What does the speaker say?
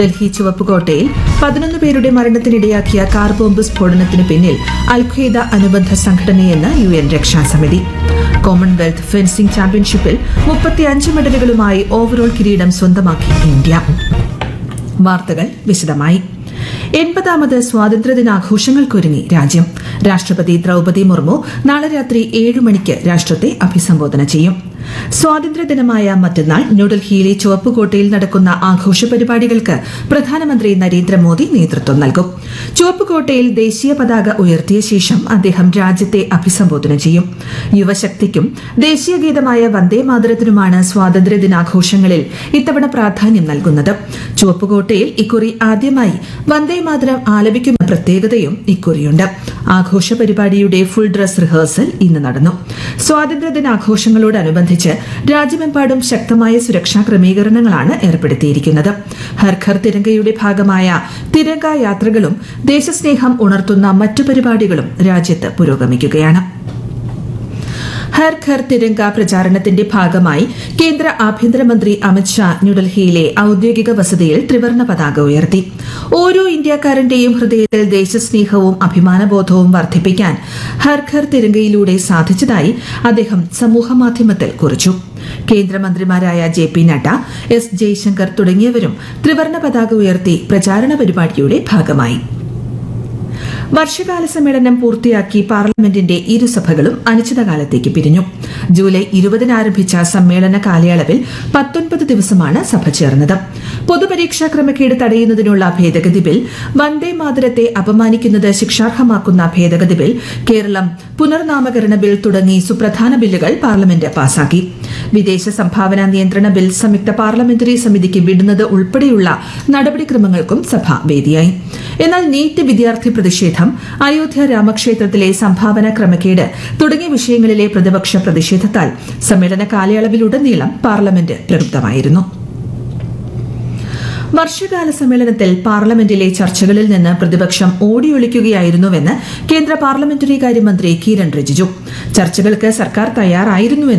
ഡൽഹി ചുവപ്പുകോട്ടയിൽ പതിനൊന്ന് പേരുടെ മരണത്തിനിടയാക്കിയ car bomb സ്ഫോടനത്തിന് പിന്നിൽ അൽഖ്വയ്ദ അനുബന്ധ സംഘടനയെന്ന് യു എൻ രക്ഷാസമിതി കോമൺവെൽത്ത് ഫെൻസിംഗ് ചാമ്പ്യൻഷിപ്പിൽ മുപ്പത്തിയഞ്ച് മെഡലുകളുമായി ഓവറോൾ കിരീടം സ്വന്തമാക്കി ഇന്ത്യ വാർത്തകൾ വിശദമായി എൺപതാമത് സ്വാതന്ത്ര്യദിനാഘോഷങ്ങൾക്കൊരുങ്ങി രാജ്യം രാഷ്ട്രപതി ദ്രൗപദി മുർമു നാളെ രാത്രി ഏഴ് മണിക്ക് രാഷ്ട്രത്തെ അഭിസംബോധന ചെയ്യും സ്വാതന്ത്ര്യദിനമായ മറ്റന്നാൾ ന്യൂഡൽഹിയിലെ ചുവപ്പുകോട്ടയിൽ നടക്കുന്ന ആഘോഷ പരിപാടികൾക്ക് പ്രധാനമന്ത്രി നരേന്ദ്രമോദി നേതൃത്വം നൽകും ചുവപ്പുകോട്ടയിൽ ദേശീയ പതാക ഉയർത്തിയ ശേഷം അദ്ദേഹം രാജ്യത്തെ അഭിസംബോധന ചെയ്യും യുവശക്തിക്കും ദേശീയ ഗീതമായ വന്ദേ മാതരത്തിനുമാണ് സ്വാതന്ത്ര്യദിനാഘോഷങ്ങളിൽ ഇത്തവണ പ്രാധാന്യം നൽകുന്നത് ചുവപ്പുകോട്ടയിൽ ഇക്കുറി ആദ്യമായി വന്ദേ മാതരം ആലപിക്കുന്ന പ്രത്യേകതയും ഇക്കുറിയുണ്ട് ആഘോഷ പരിപാടിയുടെ ഫുൾ ഡ്രസ് റിഹേഴ്സൽ ഇന്ന് നടന്നു സ്വാതന്ത്ര്യദിനാഘോഷങ്ങളോടനുബന്ധിച്ച് രാജ്യമെമ്പാടും ശക്തമായ സുരക്ഷാ ക്രമീകരണങ്ങളാണ് ഏർപ്പെടുത്തിയിരിക്കുന്നത് ഹർ ഘർ തിരങ്കയുടെ ഭാഗമായ തിരങ്ക യാത്രകളും ദേശസ്നേഹം ഉണർത്തുന്ന മറ്റു പരിപാടികളും രാജ്യത്ത് പുരോഗമിക്കുകയാണ് ഹർ ഘർ തിരങ്ക പ്രചാരണത്തിന്റെ ഭാഗമായി കേന്ദ്ര ആഭ്യന്തരമന്ത്രി അമിത്ഷാ ന്യൂഡൽഹിയിലെ ഔദ്യോഗിക വസതിയിൽ ത്രിവർണ പതാക ഉയർത്തി ഓരോ ഇന്ത്യക്കാരന്റെയും ഹൃദയത്തിൽ ദേശസ്നേഹവും അഭിമാനബോധവും വർദ്ധിപ്പിക്കാൻ ഹർ ഘർ തിരങ്കയിലൂടെ സാധിച്ചതായി അദ്ദേഹം സമൂഹമാധ്യമത്തിൽ കുറിച്ചു കേന്ദ്രമന്ത്രിമാരായ J P Nadda S Jaishankar തുടങ്ങിയവരും ത്രിവർണ പതാക ഉയർത്തി പ്രചാരണ പരിപാടിയുടെ ഭാഗമായി വർഷകാല സമ്മേളനം പൂർത്തിയാക്കി പാർലമെന്റിന്റെ ഇരുസഭകളും അനിശ്ചിതകാലത്തേക്ക് പിരിഞ്ഞു ജൂലൈ ഇരുപതിന് ആരംഭിച്ച സമ്മേളന കാലയളവിൽ പത്തൊൻപത് ദിവസമാണ് സഭ ചേർന്നത് പൊതുപരീക്ഷാ ക്രമക്കേട് തടയുന്നതിനുള്ള ഭേദഗതി ബിൽ വന്ദേ മാതരത്തെ അപമാനിക്കുന്നത് ശിക്ഷാർഹമാക്കുന്ന ഭേദഗതി ബിൽ കേരളം പുനർനാമകരണ ബിൽ തുടങ്ങി സുപ്രധാന ബില്ലുകൾ പാർലമെന്റ് പാസാക്കി വിദേശ സംഭാവന നിയന്ത്രണ ബിൽ സംയുക്ത പാർലമെന്ററി സമിതിക്ക് വിടുന്നത് ഉൾപ്പെടെയുള്ള നടപടിക്രമങ്ങൾക്കും സഭ വേദിയായി എന്നാൽ നീറ്റ് വിദ്യാർത്ഥി പ്രതിഷേധം അയോധ്യ രാമക്ഷേത്രത്തിലെ സംഭാവന ക്രമക്കേട് തുടങ്ങിയ വിഷയങ്ങളിലെ പ്രതിപക്ഷ പ്രതിഷേധത്താൽ സമ്മേളന കാലയളവിലുടനീളം പാർലമെന്റ് പ്രക്ഷുബ്ധമായിരുന്നു വർഷകാല സമ്മേളനത്തിൽ പാർലമെന്റിലെ ചർച്ചകളിൽ നിന്ന് പ്രതിപക്ഷം ഓടിയൊളിക്കുകയായിരുന്നുവെന്ന് കേന്ദ്ര പാർലമെന്ററി കാര്യമന്ത്രി കിരൺ റിജിജു ചർച്ചകൾക്ക് സർക്കാർ തയ്യാറായിരുന്നുവെന്ന്